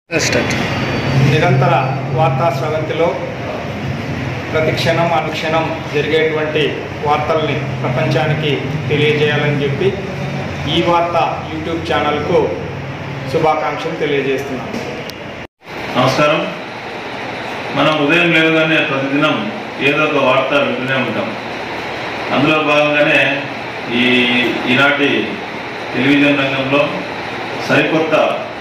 start నిరంతర వార్తా స్రవంతిలో ప్రతి క్షణం అనుక్షణం జరిగేటువంటి వార్తల్ని ప్రపంచానికి తెలియజేయాలని చెప్పి ఈ వార్త యూట్యూబ్ ఛానల్కు శుభాకాంక్షలు తెలియజేస్తున్నాను నమస్కారం మనం ఉదయం లేవగానే ప్రతిదినం ఏదో ఒక వార్త వింటూనే ఉంటాం అందులో భాగంగానే ఈ ఈనాటి టెలివిజన్ రంగంలో సరికొత్త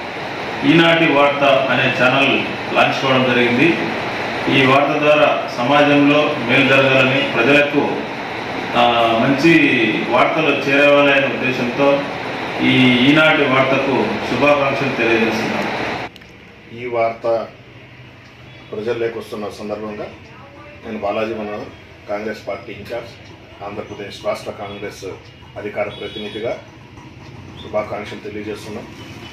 ఈనాటి వార్త అనే ఛానల్ లాంచ్ చేయడం జరిగింది ఈ వార్త ద్వారా సమాజంలో మేలు జరగాలని ప్రజలకు ఆ, మంచి వార్తలు చేరవాలి అనే ఉద్దేశంతో ఈ ఈనాటి వార్తకు శుభాకాంక్షలు తెలియజేస్తున్నాం ఈ వార్త ప్రజల్లోకి వస్తున్న సందర్భంగా నేను Balaji Manohar Congress party incharge Andhra Pradesh రాష్ట్ర కాంగ్రెస్ అధికార ప్రతినిధిగా శుభాకాంక్షలు తెలియజేస్తున్నాం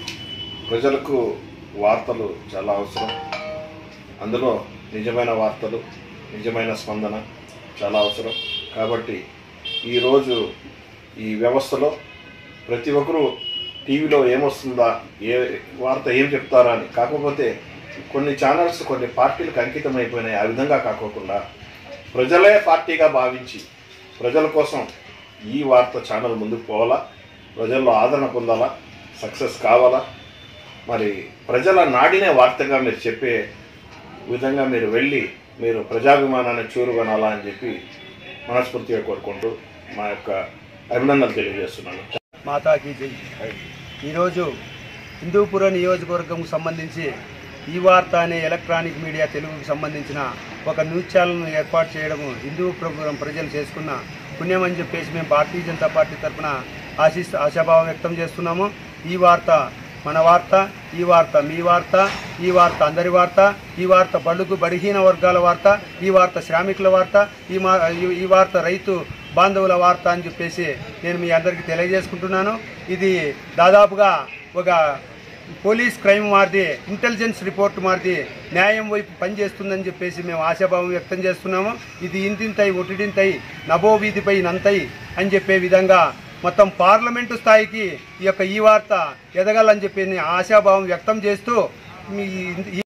ప్రజలకు వార్తలు చాలా అవసరం అందులో నిజమైన వార్తలు నిజమైన స్పందన చాలా అవసరం కాబట్టి ఈరోజు ఈ వ్యవస్థలో ప్రతి ఒక్కరూ టీవీలో ఏమొస్తుందా ఏ వార్త ఏం చెప్తారా అని కాకపోతే కొన్ని ఛానల్స్ కొన్ని పార్టీలకు అంకితం అయిపోయినాయి ఆ విధంగా కాకోకుండా ప్రజలే పార్టీగా భావించి ప్రజల కోసం ఈ వార్త ఛానల్ ముందుకు పోవాలా ప్రజల్లో ఆదరణ పొందాలా సక్సెస్ కావాలా మరి ప్రజల నాడినే వార్తగా మీరు చెప్పే విధంగా మీరు వెళ్ళి మీరు ప్రజాభిమానాన్ని చూరుగొనాలా అని చెప్పి మనస్ఫూర్తిగా కోరుకుంటూ మా యొక్క అభినందనలు తెలియజేస్తున్నాను మాతాకి జై ఈరోజు హిందూపుర నియోజకవర్గం సంబంధించి ఈ వార్త అనే ఎలక్ట్రానిక్ మీడియా తెలుగుకు సంబంధించిన ఒక న్యూస్ ఛానల్ను ఏర్పాటు చేయడం హిందూపురం ప్రజలు చేసుకున్న పుణ్యమని చెప్పేసి మేము భారతీయ జనతా పార్టీ తరఫున ఆశిస్ ఆశాభావం వ్యక్తం చేస్తున్నాము ఈ వార్త మన వార్త ఈ వార్త మీ వార్త ఈ వార్త అందరి వార్త ఈ వార్త బడుగు బడిహీన వర్గాల వార్త ఈ వార్త శ్రామికుల వార్త ఈ మా ఈ- ఈ వార్త రైతు బాంధవుల వార్త అని చెప్పేసి నేను మీ అందరికీ తెలియజేసుకుంటున్నాను ఇది దాదాపుగా ఒక పోలీస్ క్రైమ్ మారిది ఇంటెలిజెన్స్ రిపోర్ట్ మారిది న్యాయం వైపు పనిచేస్తుందని చెప్పేసి మేము ఆశాభావం వ్యక్తం చేస్తున్నాము ఇది ఇంతింతై ఒటిడింతై నభో వీధిపై నంతై అని చెప్పే విధంగా మొత్తం పార్లమెంటు స్థాయికి ఈ యొక్క ఈ వార్త ఎదగాలని చెప్పి నేను ఆశాభావం వ్యక్తం చేస్తూ మీ ఈ